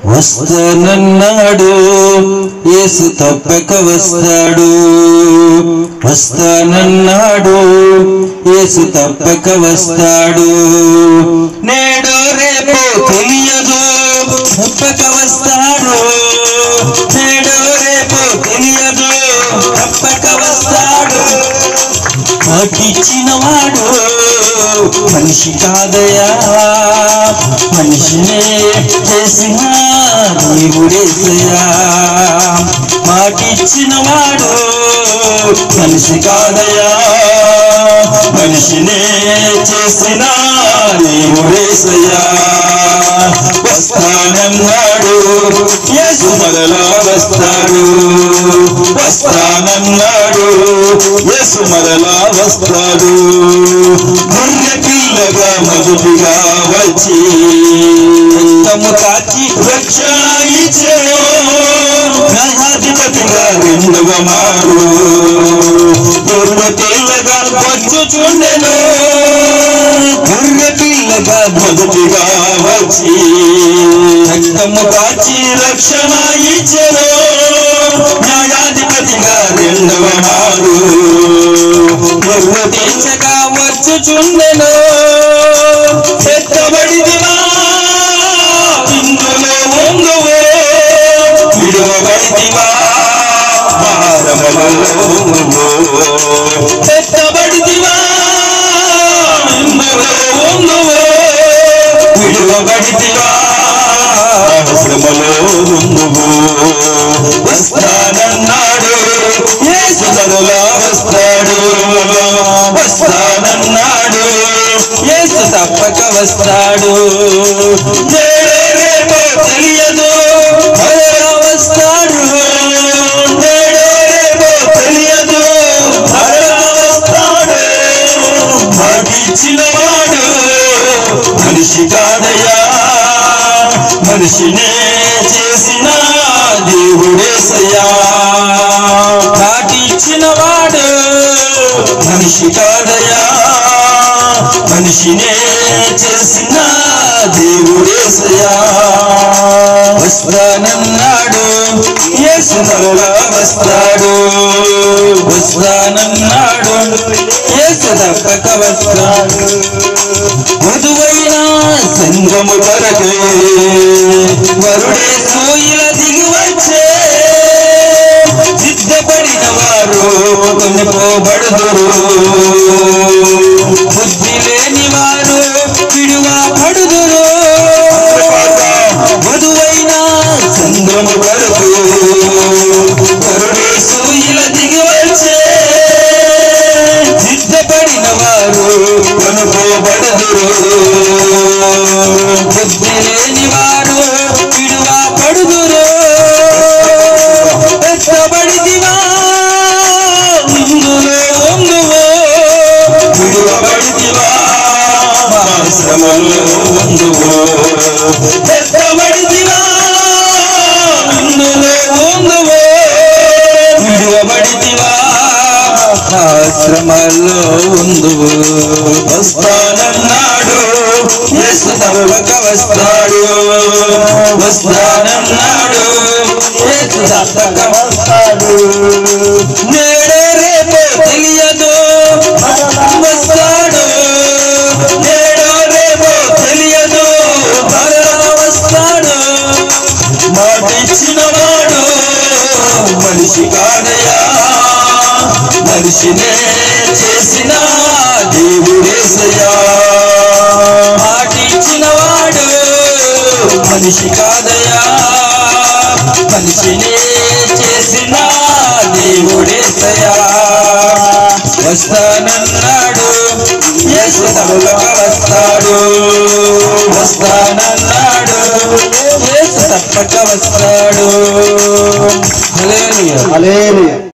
వస్తానన్నాడు యేసు తప్పక వస్తాడు వస్తానన్నాడు యేసు తప్పక వస్తాడు నేడు రేపు తెలియదు తప్పక వస్తాడు నేడు రేపు తెలియదు తప్పక వస్తాడు మాటిచ్చిన వాడు మనిషి కాదయా మనిషినే చేసిన దేవుడేసయా మాటిచ్చిన వాడు మనిషి కాదయా మనిషినే చేసిన దేవుడేసయా వస్తానన్నాడు యేసు మరలా వస్తాడు వస్తానన్నాడు యేసు మరలా వస్తాడు గొర్రె పిల్లగా మొదటిగా వచ్చి రక్తము కాచి రక్షణ ఇచ్చెను న్యాయాధిపతిగా రెండవ మారు గొర్రె పిల్లగా వచ్చుచుండెను గొర్రె పిల్లగా మొదటిగా వచ్చి రక్తము కాచి రక్షణ ఇచ్చెను న్యాయాధిపతిగా రెండవ మారు గొర్రె తీర్చగా వచ్చుచుండెను ఎత్తబడిదివా ఇందులో ఉందువో విడువబడిదివా భారములో ఉందువో ఎత్తబడిదివా ఇందులో ఉందువో విడువబడిదివా శ్రమలో ఉందువు వస్తానన్నాడు యేసు త్వరలో వస్తాడు వస్తానన్నాడు యేసు తప్పక వస్తాడు నేడే రేపో తెలియదు త్వరలో వస్తాడు నేడే రేపో తెలియదు త్వరలో వస్తాడు మాటిచ్చిన వాడు మనిషి కాదయ్యా మనిషినే చేసిన దేవుడేసయ్యా కాటిచ్చిన వాడు మనిషి కాదయ్యా మనిషినే చేసిన దేవుడేసయ్యా వస్తానన్నాడు యేసు మరలా వస్తాడు వస్తానన్నాడు యేసు తప్పక వస్తాడు మధువైన సంగము కొరకే వరుడే సూయిల దిగి వచ్చే సిద్ధపడిన వారు కొనుకోబడుదురు బుద్ధి లేని వారు విడువా పడుదురు మధువైన సంగము కొరకు వరుడే సూయిల దిగి వచ్చే సిద్ధపడిన వారు కొనుకోబడుదురు బుద్ధి లేని వారు విడువా పడుదురు ఎత్తబడిదివా ఇందులో ఉందువో విడువబడిదివా శ్రమలో ఉందువో ఎత్తబడిదివా ఇందులో ఉందువో విడువబడిదివా ఆశ్రమాల్లో ఉందువు వస్తానన్నాడు యేసు తప్పక వస్తాడు వస్తానన్నాడు యేసు తప్పక వస్తాడు నేడే రేపో తెలియదు వస్తాడు నేడో రేపో తెలియదు త్వరలో వస్తాడు మాటిచ్చిన వాడు మనిషి కాదయా మనిషినే చేసిన దేవుడేసయ్యా మాటిచ్చిన వాడు మనిషి కాదయా మనిషినే చేసిన దేవుడేసయ్యా వస్తానన్నాడు యేసు తప్పక వస్తాడు వస్తానన్నాడు యేసు తప్పక వస్తాడు హల్లెలూయా హల్లెలూయా